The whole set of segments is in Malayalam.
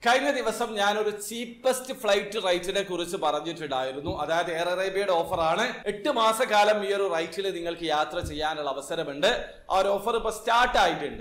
കഴിഞ്ഞ ദിവസം ഞാൻ ഒരു ചീപ്പസ്റ്റ് ഫ്ലൈറ്റ് റൈറ്റിനെ കുറിച്ച് പറഞ്ഞിട്ടുണ്ടായിരുന്നു അതായത് എയർ അറേബ്യയുടെ ഓഫറാണ് എട്ട് മാസക്കാലം ഈ ഒരു റൈറ്റിൽ നിങ്ങൾക്ക് യാത്ര ചെയ്യാനുള്ള അവസരമുണ്ട് ആ ഒരു ഓഫർ ഇപ്പൊ സ്റ്റാർട്ട് ആയിട്ടുണ്ട്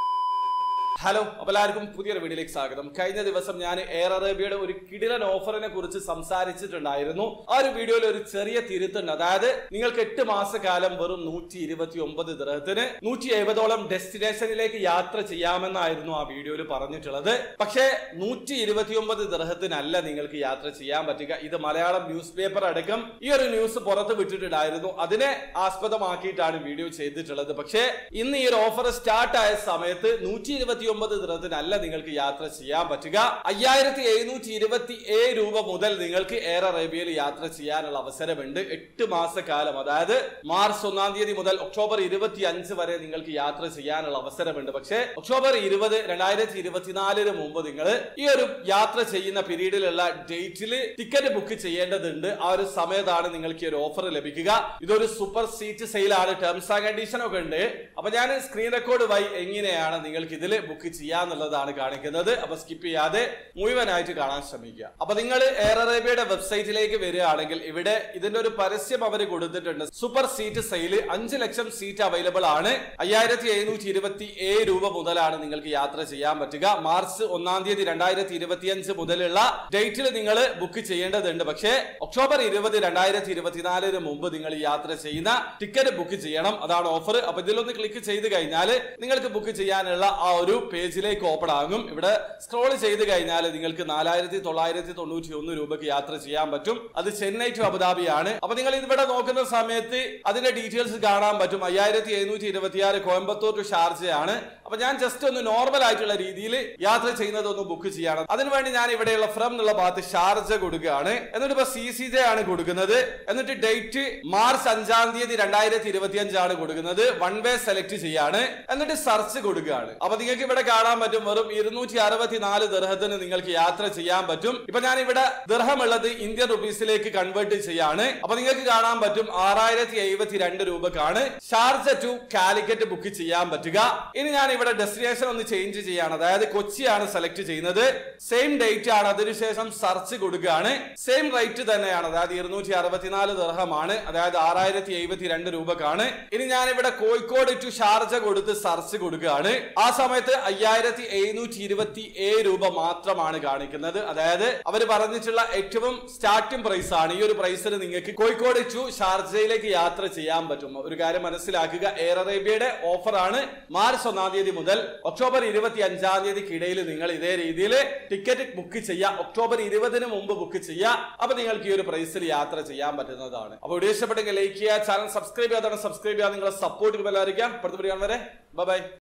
ഹലോ അപ്പോൾ എല്ലാവർക്കും പുതിയൊരു വീഡിയോയിലേക്ക് സ്വാഗതം കഴിഞ്ഞ ദിവസം ഞാൻ എയർ അറേബ്യയുടെ ഒരു കിടിലൻ ഓഫറിനെ കുറിച്ച് സംസാരിച്ചിട്ടുണ്ടായിരുന്നു ആ ഒരു വീഡിയോയിൽ ഒരു ചെറിയ തിരുത്തുണ്ട് അതായത് നിങ്ങൾക്ക് എട്ട് മാസക്കാലം വെറും നൂറ്റി ഇരുപത്തി ഒമ്പത് ദിർഹത്തിന് നൂറ്റി എഴുപതോളം ഡെസ്റ്റിനേഷനിലേക്ക് യാത്ര ചെയ്യാമെന്നായിരുന്നു ആ വീഡിയോയിൽ പറഞ്ഞിട്ടുള്ളത് പക്ഷേ നൂറ്റി ഇരുപത്തി ഒമ്പത് ദിർഹത്തിനല്ല നിങ്ങൾക്ക് യാത്ര ചെയ്യാൻ പറ്റുക ഇത് മലയാളം ന്യൂസ് പേപ്പർ അടക്കം ഈ ഒരു ന്യൂസ് പുറത്ത് വിട്ടിട്ടുണ്ടായിരുന്നു അതിനെ ആസ്പദമാക്കിയിട്ടാണ് വീഡിയോ ചെയ്തിട്ടുള്ളത് പക്ഷേ ഇന്ന് ഈ ഒരു ഓഫർ സ്റ്റാർട്ട് ആയ സമയത്ത് നൂറ്റി ഇരുപത്തി ഒമ്പത് ദിനത്തിനല്ല നിങ്ങൾക്ക് യാത്ര ചെയ്യാൻ പറ്റുക അയ്യായിരത്തി എഴുന്നൂറ്റി ഇരുപത്തി ഏഴ് രൂപ മുതൽ നിങ്ങൾക്ക് എയർ അറേബ്യയിൽ യാത്ര ചെയ്യാനുള്ള അവസരമുണ്ട് എട്ട് മാസക്കാലം അതായത് മാർച്ച് ഒന്നാം തീയതി മുതൽ ഒക്ടോബർ ഇരുപത്തി അഞ്ച് വരെ നിങ്ങൾക്ക് യാത്ര ചെയ്യാനുള്ള അവസരമുണ്ട് പക്ഷേ ഒക്ടോബർ ഇരുപത് രണ്ടായിരത്തി ഇരുപത്തിനാലിന് മുമ്പ് നിങ്ങൾ ഈ ഒരു യാത്ര ചെയ്യുന്ന പീരീഡിലുള്ള ഡേറ്റിൽ ടിക്കറ്റ് ബുക്ക് ചെയ്യേണ്ടതുണ്ട് ആ ഒരു സമയത്താണ് നിങ്ങൾക്ക് ഈ ഒരു ഓഫർ ലഭിക്കുക ഇതൊരു സൂപ്പർ സീറ്റ് സെയിലാണ് ടേംസ് ആൻഡ് കണ്ടീഷൻ ഒക്കെ ഉണ്ട് അപ്പൊ ഞാൻ സ്ക്രീൻ റെക്കോർഡ് വഴി എങ്ങനെയാണ് നിങ്ങൾക്ക് ഇതിൽ ബുക്ക് ചെയ്യാന്നുള്ളതാണ് കാണിക്കുന്നത് അപ്പൊ സ്കിപ്പ് ചെയ്യാതെ മുഴുവനായിട്ട് കാണാൻ ശ്രമിക്കുക അപ്പൊ നിങ്ങൾ എയർ അറേബ്യയുടെ വെബ്സൈറ്റിലേക്ക് വരികയാണെങ്കിൽ ഇവിടെ ഇതിന്റെ ഒരു പരസ്യം അവർ കൊടുത്തിട്ടുണ്ട് സൂപ്പർ സീറ്റ് സെയിൽ അഞ്ച് ലക്ഷം സീറ്റ് അവൈലബിൾ ആണ് അയ്യായിരത്തി എഴുന്നൂറ്റി ഇരുപത്തി ഏഴ് രൂപ മുതലാണ് നിങ്ങൾക്ക് യാത്ര ചെയ്യാൻ പറ്റുക മാർച്ച് ഒന്നാം തീയതി രണ്ടായിരത്തി ഇരുപത്തിയഞ്ച് മുതലുള്ള ഡേറ്റിൽ നിങ്ങൾ ബുക്ക് ചെയ്യേണ്ടതുണ്ട് പക്ഷേ ഒക്ടോബർ ഇരുപത് രണ്ടായിരത്തി ഇരുപത്തിനാലിന് മുമ്പ് നിങ്ങൾ ഈ യാത്ര ചെയ്യുന്ന ടിക്കറ്റ് ബുക്ക് ചെയ്യണം അതാണ് ഓഫർ അപ്പൊ ഇതിലൊന്ന് ക്ലിക്ക് ചെയ്ത് കഴിഞ്ഞാൽ നിങ്ങൾക്ക് ബുക്ക് ചെയ്യാനുള്ള ആ ഒരു പേജിലേക്ക് ഓപ്പൺ ആകും ഇവിടെ സ്ക്രോൾ ചെയ്ത് കഴിഞ്ഞാൽ നിങ്ങൾക്ക് നാലായിരത്തി തൊള്ളായിരത്തി തൊണ്ണൂറ്റി ഒന്ന് രൂപയ്ക്ക് യാത്ര ചെയ്യാൻ പറ്റും അത് ചെന്നൈ ടു അബുദാബിയാണ് അപ്പൊ നിങ്ങൾ ഇവിടെ നോക്കുന്ന സമയത്ത് അതിന്റെ ഡീറ്റെയിൽസ് കാണാൻ പറ്റും അയ്യായിരത്തി എഴുന്നൂറ്റി ഇരുപത്തിയാറ് കോയമ്പത്തൂർ ടു ഷാർജയാണ് അപ്പൊ ഞാൻ ജസ്റ്റ് ഒന്ന് നോർമൽ ആയിട്ടുള്ള രീതിയിൽ യാത്ര ചെയ്യുന്നത് ഒന്ന് ബുക്ക് ചെയ്യണം അതിനുവേണ്ടി ഞാൻ ഇവിടെയുള്ള ഫ്രം എന്നുള്ള ഭാഗത്ത് ഷാർജ കൊടുക്കുകയാണ് എന്നിട്ട് ഇപ്പൊ സി സി ജെ ആണ് കൊടുക്കുന്നത് എന്നിട്ട് ഡേറ്റ് മാർച്ച് അഞ്ചാം തീയതി രണ്ടായിരത്തി ഇരുപത്തി അഞ്ചാണ് കൊടുക്കുന്നത് വൺ വേ സെലക്ട് ചെയ്യാണ് എന്നിട്ട് സെർച്ച് കൊടുക്കുകയാണ് അപ്പൊ നിങ്ങൾക്ക് ഇവിടെ കാണാൻ പറ്റും വെറും ഇരുന്നൂറ്റി അറുപത്തി നാല് ദർഹത്തിന് നിങ്ങൾക്ക് യാത്ര ചെയ്യാൻ പറ്റും ഇപ്പൊ ഞാൻ ഇവിടെ ദർഹം ഉള്ളത് ഇന്ത്യൻ റുപ്പീസിലേക്ക് കൺവേർട്ട് ചെയ്യാണ് അപ്പൊ നിങ്ങൾക്ക് കാണാൻ പറ്റും ആറായിരത്തി എഴുപത്തി രണ്ട് രൂപക്കാണ് ഷാർജ ടു കാലിക്കറ്റ് ബുക്ക് ചെയ്യാൻ പറ്റുക ഇനി ഞാൻ ഇവിടെ ഡെസ്റ്റിനേഷൻ ഒന്ന് ചേഞ്ച് ചെയ്യാണ് അതായത് കൊച്ചിയാണ് സെലക്ട് ചെയ്യുന്നത് സെയിം ഡേറ്റ് ആണ് അതിനുശേഷം സെർച്ച് കൊടുക്കുകയാണ് സെയിം റേറ്റ് തന്നെയാണ് അതായത് ഇരുന്നൂറ്റി അറുപത്തിനാല് ദർഹമാണ് അതായത് ആറായിരത്തി എഴുപത്തി രണ്ട് രൂപക്കാണ് ഇനി ഞാൻ ഇവിടെ കോഴിക്കോട് ടു ഷാർജ കൊടുത്ത് സെർച്ച് കൊടുക്കുകയാണ് ആ സമയത്ത് അയ്യായിരത്തി എഴുന്നൂറ്റി ഇരുപത്തി ഏഴ് രൂപ മാത്രമാണ് കാണിക്കുന്നത് അതായത് അവർ പറഞ്ഞിട്ടുള്ള ഏറ്റവും സ്റ്റാർട്ടിംഗ് പ്രൈസ് ആണ് ഈ ഒരു പ്രൈസിന് നിങ്ങൾക്ക് കോഴിക്കോട് ടു ഷാർജയിലേക്ക് യാത്ര ചെയ്യാൻ പറ്റും ഒരു കാര്യം മനസ്സിലാക്കുക എയർ അറേബ്യയുടെ ഓഫർ ആണ് മാർച്ച് ഒന്നാം തീയതി മുതൽ ഒക്ടോബർ ഇരുപത്തി അഞ്ചാം തീയതിക്കിടയിൽ നിങ്ങൾ ഇതേ രീതിയിൽ ടിക്കറ്റ് ബുക്ക് ചെയ്യുക ഒക്ടോബർ ഇരുപതിന് മുമ്പ് ബുക്ക് ചെയ്യുക അപ്പൊ നിങ്ങൾക്ക് ഈ ഒരു പ്രൈസിൽ യാത്ര ചെയ്യാൻ പറ്റുന്നതാണ് അപ്പൊ വീഡിയോ ഇഷ്ടപ്പെട്ടെങ്കിൽ ലൈക്ക് ചെയ്യുക ചാനൽ സബ്സ്ക്രൈബ് ചെയ്യാതാണ് സബ്സ്ക്രൈബ് ചെയ്യുക നിങ്ങളെ സപ്പോർട്ട് എല്ലാവരും അടുത്ത വീഡിയോ വരെ ബൈ